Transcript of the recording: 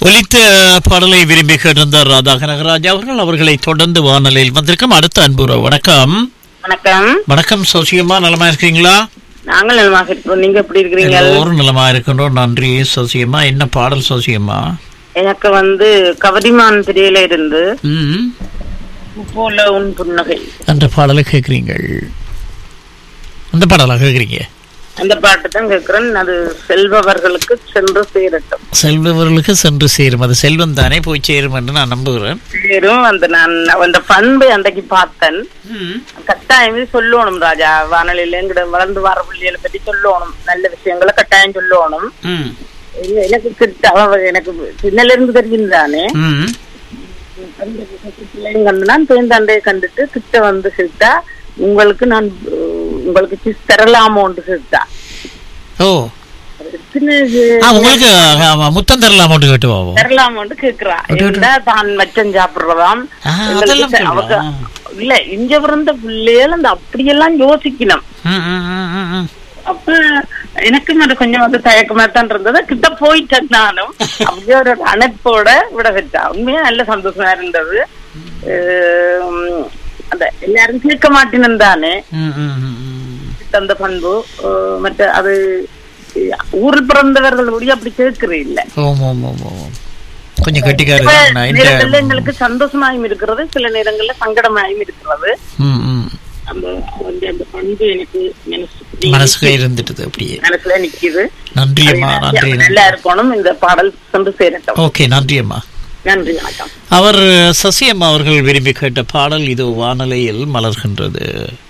ஒலித்த பாடலை விரும்பி கேட்டிருந்தார் ராதா கனகராஜ் அவர்கள் அவர்களை தொடர்ந்து வானொலியில் வந்திருக்கும் அடுத்த அன்புற வணக்கம் வணக்கம் வணக்கம் சோசியமா நலமா இருக்கீங்களா நாங்கள் நலமாக இருக்கிறோம் நீங்க எப்படி இருக்கிறீங்க எல்லோரும் நலமா இருக்கின்றோம் நன்றி சோசியமா என்ன பாடல் சோசியமா எனக்கு வந்து கவரிமான் திரையில இருந்து ம் போல உன் புன்னகை அந்த பாடலை கேட்குறீங்கள் அந்த பாடலா கேட்குறீங்க அந்த பாட்டு தான் கேட்கிறேன் அது செல்பவர்களுக்கு சென்று சேரட்டும் செல்பவர்களுக்கு சென்று சேரும் அது செல்வம் தானே போய் சேரும் என்று நான் நம்புகிறேன் சேரும் அந்த நான் அந்த பண்பை அன்றைக்கு பார்த்தேன் கட்டாயமே சொல்லணும் ராஜா வானொலியில எங்கிட்ட வளர்ந்து வர பிள்ளைகளை பத்தி சொல்லணும் நல்ல விஷயங்களை கட்டாயம் சொல்லணும் ம் இல்ல, எனக்கு கிட்ட அவ எனக்கு சின்னல இருந்து தெரியும் தானே ம் பிள்ளைங்க கண்டு நான் தேர்ந்தாண்டையை கண்டுட்டு கிட்ட வந்து சிரித்தா உங்களுக்கு நான் அஹ், உங்களுக்கு கிஸ் தரலாமோன்னு சிரித்தா ஓ சின்ன இது ஆ உங்களுக்கு ஆமா, முத்தம் தரலாம் அமௌண்ட் கேட்டுவாவோ தரலாமோன்னு கேக்குறா என்ன தான் மச்சம் சாப்பிடுறதாம் ஆ, எங்களுக்கு அதெல்லாம் ச- அவங்க சொல்றா. இல்ல இங்க பிறந்த பிள்ளைகள் அந்த அப்படியெல்லாம் யோசிக்கணும் ம், ம், ம், ம், ம். அப்ப எனக்கும் அது கொஞ்சம் வந்து தயக்கமா தான் இருந்தது கிட்ட போயிட்டேன் நானும் அப்படியே ஒரு அணைப்போட விட வச்சா உண்மையா நல்ல சந்தோஷமா இருந்தது அஹ் அந்த எல்லாரும் கேட்க மாட்டேன்னு தானே ம், ம், ம், ம். தந்த பண்பு அஹ் மற்ற அது அஹ் ஊரில் பிறந்தவர்கள் கூட அப்படி கேட்கிறே இல்ல ஓம் ஓம் ஓம் ஓம் கொஞ்சம் கட்டிக்காரு சில நான் இந்த நேரங்கள்ல எங்களுக்கு சந்தோஷமாயும் இருக்கிறது சில நேரங்கள்ல சங்கடமாயும் இருக்கிறது ம், ம். அந்த அந்த- அந்த பண்பு எனக்கு மனசு மனசுக்கு இருந்துட்டது அப்படியே மனசுல நிக்குது நன்றி அம்மா நன்றி நல்லா இருக்கணும் இந்த பாடல் சென்று சேரட்டும் ஓகே நன்றி அம்மா நன்றி வணக்கம் அவர் சசியம்மா அவர்கள் விரும்பி கேட்ட பாடல் இது வானலையில் மலர்கின்றது